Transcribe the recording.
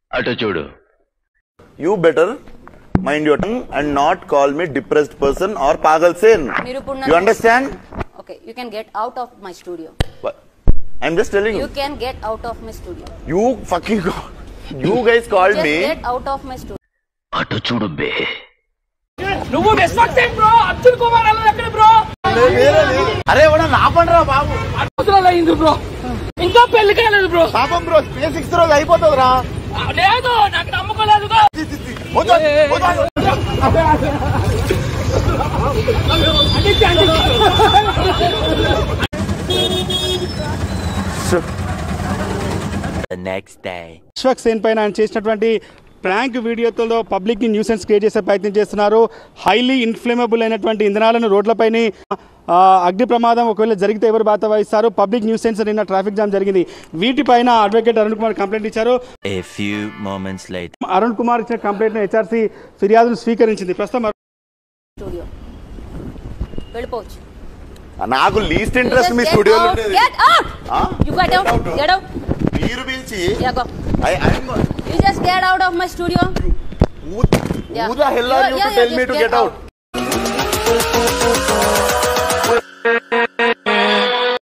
అటు చూడు you better mind your tongue and not call me depressed person or pagal sane మీరు ఇప్పుడు you నన్ను- understand okay you can get out of my studio I'm just telling you can get out of my studio you fucking you guys called me get out of my studio అటు చూడు బే నువ్వు respect bro Arjun Kumar అన్నది ఎక్కడ bro అరే ఎవడ నా పండురా బాబు అవసరాలు అయింది బ్రో ఇంకా పెళ్లి కాలేదు బ్రో పాపం బ్రో స్పేస్ సిక్స్త్ రోజు అయిపోతుంది రా లేదు నాకు నమ్మకం లేదు విశ్వక్ సేన్ పైన ఆయన చేసినటువంటి ప్రాంక్ వీడియోతో పబ్లిక్ ని న్యూసెన్స్ క్రియేట్ చేసే ప్రయత్నం చేస్తున్నారు హైలీ ఇన్ఫ్లేమబుల్ అయినటువంటి ఇంధనాలను రోడ్లపైన ఆ, అగ్ని ప్రమాదం ఒకవేళ జరిగితే ఎవరు బాధ వహిస్తారు పబ్లిక్ న్యూసెన్స్ నిన్న ట్రాఫిక్ జామ్ జరిగింది వీటిపైన అడ్వకేట్ అరుణ్ కుమార్ కంప్లైంట్ ఇచ్చారు A few moments later. Arun Kumar ఇచ్చిన కంప్లైంట్ హెచ్ఆర్సీ ఫిర్యాదును స్వీకరించింది ప్రస్తుతం అరుణ్ స్టూడియో వెళ్ళిపోవచ్చు నాకు లీస్ట్ ఇంట్రెస్ట్ మీ స్టూడియోలో ఉండేది get out Huh? You get out Get out. Get out మీరు పిలిచి yeah go I, I'm, you just get out of my studio who, who the hell are you to tell me to get out?